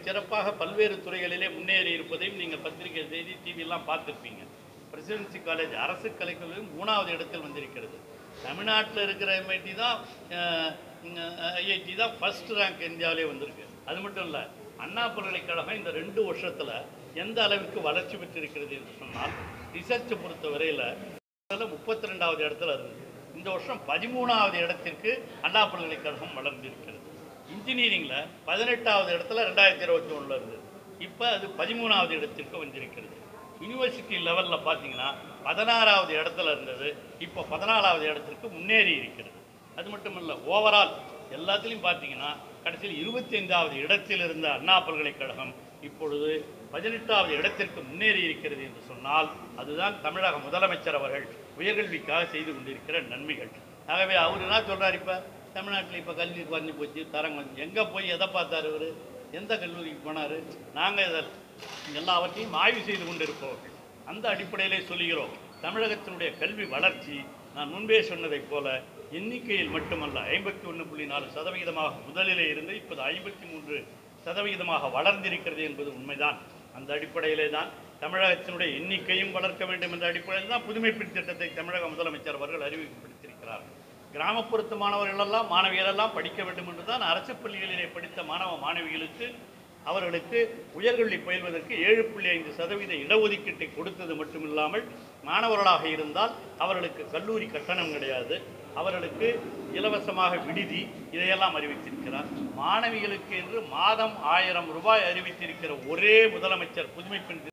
சிறப்பாக பல்வேறு துறைகளிலே முன்னேறி இருப்பதையும் நீங்கள் பத்திரிகை செய்தி டிவியெல்லாம் பார்த்துருப்பீங்க பிரசிடென்சி காலேஜ் அரசு கலைக்கல்லூரியும் மூணாவது இடத்தில் வந்திருக்கிறது தமிழ்நாட்டில் இருக்கிற எம்ஐடி தான் ஐஐடி தான் ஃபர்ஸ்ட் ரேங்க் இந்தியாவிலே வந்திருக்கு அது மட்டும் இல்லை அண்ணா பல்கலைக்கழகம் இந்த ரெண்டு வருஷத்தில் எந்த அளவிற்கு வளர்ச்சி பெற்றிருக்கிறது என்று சொன்னால் ரிசர்ச்சை பொறுத்த வரையில் அதில் முப்பத்தி ரெண்டாவது இடத்துல இருந்தது இந்த வருஷம் பதிமூணாவது இடத்திற்கு அண்ணா பல்கலைக்கழகம் வளர்ந்திருக்கிறது இன்ஜினியரிங்கில் பதினெட்டாவது இடத்துல ரெண்டாயிரத்தி இருபத்தி ஒன்றில் இருந்தது இப்போ அது பதிமூணாவது இடத்திற்கு வந்திருக்கிறது யூனிவர்சிட்டி லெவலில் பார்த்தீங்கன்னா பதினாறாவது இடத்துல இருந்தது இப்போ பதினாலாவது இடத்திற்கு முன்னேறி இருக்கிறது அது மட்டும் இல்லை ஓவரால் எல்லாத்துலேயும் பார்த்தீங்கன்னா கடைசியில் இருபத்தைந்தாவது இடத்தில் இருந்த அண்ணா பல்கலைக்கழகம் இப்பொழுது பதினெட்டாவது இடத்திற்கு முன்னேறி இருக்கிறது என்று சொன்னால் அதுதான் தமிழக முதலமைச்சர் அவர்கள் உயர்கல்விக்காக செய்து கொண்டிருக்கிற நன்மைகள் ஆகவே அவர் என்ன சொல்றார் இப்போ தமிழ்நாட்டில் இப்போ கல்வி குறைஞ்சி போச்சு தரம் வந்து எங்கே போய் எதை பார்த்தார் இவர் எந்த கல்லூரிக்கு போனார் நாங்கள் இதில் எல்லாவற்றையும் ஆய்வு செய்து கொண்டிருப்பவர்கள் அந்த அடிப்படையிலே சொல்கிறோம் தமிழகத்தினுடைய கல்வி வளர்ச்சி நான் முன்பே சொன்னதைப் போல எண்ணிக்கையில் மட்டுமல்ல ஐம்பத்தி ஒன்று புள்ளி நாலு சதவிகிதமாக முதலிலே இருந்து இப்போது ஐம்பத்தி மூன்று சதவிகிதமாக வளர்ந்திருக்கிறது என்பது உண்மைதான் அந்த அடிப்படையிலே தான் தமிழகத்தினுடைய எண்ணிக்கையும் வளர்க்க வேண்டும் என்ற அடிப்படையில் தான் புதுமைப்பெண் திட்டத்தை தமிழக முதலமைச்சர் அவர்கள் அறிவிக்கப்படுத்தியிருக்கிறார் கிராமப்புறத்து மாணவர்கள் எல்லாம் மாணவிகள் எல்லாம் படிக்க வேண்டும் என்று தான் அரசு பள்ளிகளிலே படித்த மாணவ மாணவிகளுக்கு அவர்களுக்கு உயர்கல்வி பயில்வதற்கு ஏழு புள்ளி ஐந்து சதவீத இடஒதுக்கீட்டை கொடுத்தது மட்டுமில்லாமல் மாணவர்களாக இருந்தால் அவர்களுக்கு கல்லூரி கட்டணம் கிடையாது அவர்களுக்கு இலவசமாக விடுதி இதையெல்லாம் அறிவித்திருக்கிறார் மாணவிகளுக்கு என்று மாதம் ஆயிரம் ரூபாய் அறிவித்திருக்கிற ஒரே முதலமைச்சர் புதுமைப்பெண்